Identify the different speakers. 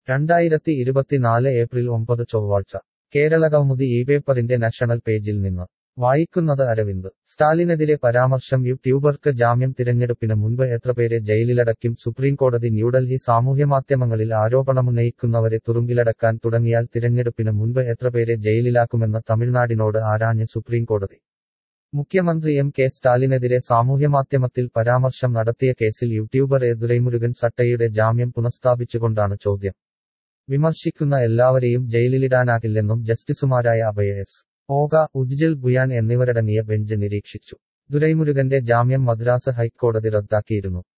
Speaker 1: രണ്ടായിരത്തി ഇരുപത്തിനാല് ഏപ്രിൽ ഒമ്പത് ചൊവ്വാഴ്ച കേരള കൗമുദി ഈ പേപ്പറിന്റെ നാഷണൽ പേജിൽ നിന്ന് വായിക്കുന്നത് അരവിന്ദ് സ്റ്റാലിനെതിരെ പരാമർശം യൂട്യൂബർക്ക് ജാമ്യം തിരഞ്ഞെടുപ്പിന് മുൻപ് എത്രപേരെ ജയിലിലടയ്ക്കും സുപ്രീംകോടതി ന്യൂഡൽഹി സാമൂഹ്യമാധ്യമങ്ങളിൽ ആരോപണമുന്നയിക്കുന്നവരെ തുറുങ്കിലടക്കാൻ തുടങ്ങിയാൽ തിരഞ്ഞെടുപ്പിന് മുൻപ് എത്രപേരെ ജയിലിലാക്കുമെന്ന് തമിഴ്നാടിനോട് ആരാഞ്ഞ് സുപ്രീംകോടതി മുഖ്യമന്ത്രി എം കെ സ്റ്റാലിനെതിരെ സാമൂഹ്യമാധ്യമത്തിൽ പരാമർശം നടത്തിയ കേസിൽ യൂട്യൂബർ എ ദുരൈമുരുകൻ സട്ടയുടെ ജാമ്യം പുനഃസ്ഥാപിച്ചുകൊണ്ടാണ് ചോദ്യം വിമർശിക്കുന്ന എല്ലാവരെയും ജയിലിലിടാനാകില്ലെന്നും ജസ്റ്റിസുമാരായ അഭയ എസ് ഓക ഉജ്ജൽ ബുയാൻ എന്നിവരടങ്ങിയ ബെഞ്ച് നിരീക്ഷിച്ചു ദുരൈമുരുകന്റെ ജാമ്യം മദ്രാസ് ഹൈക്കോടതി റദ്ദാക്കിയിരുന്നു